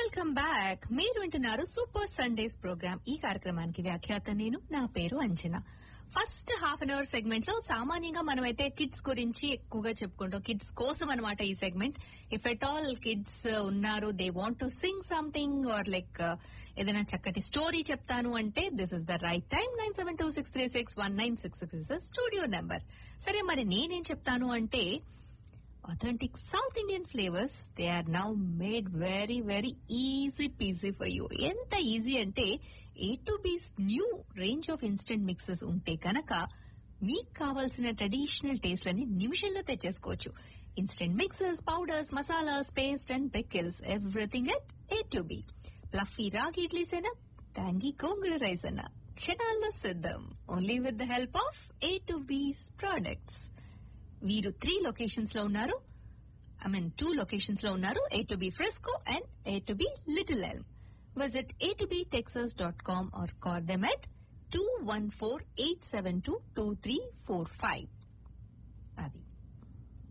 Welcome back మీరు వింటున్నారు super Sundays programme ఈ కార్యక్రమానికి వ్యాఖ్యాత నేను నా పేరు Anjana first half an hour segment లో సామాన్యంగా మనమైతే కిడ్స్ గురించి ఎక్కువగా చెప్పుకుంటాం కిడ్స్ కోసం అనమాట ఈ segment if at all kids ఉన్నారు they want to sing something or like ఏదైనా చక్కటి స్టోరీ చెప్తాను అంటే this is the right time nine seven two six three six one nine six six is studio number సరే మరి నేనేం చెప్తాను అంటే authentic South Indian flavors, they are now made very, very easy peasy for you. ఎంత easy అంటే A to B's new range of instant mixes ఉంటే కనుక మీకు కావాల్సిన ట్రెడిషనల్ టేస్ట్లని నిమిషంలో తెచ్చేసుకోవచ్చు instant mixes powders masalas paste and pickles everything at A to B fluffy ragi idlis అయినా ట్యాంగీ గోంగూర రైస్ అయినా క్షణాల్లో సిద్ధం only with the help of A to B's products వీరు త్రీ లొకేషన్స్ లో ఉన్నారు ఐ మీన్ టూ లొకేషన్స్ లో ఉన్నారు A to B Fresco and A to B Little Elm visit A to B Texas dot com or call them at two one four eight seven two two three four five అది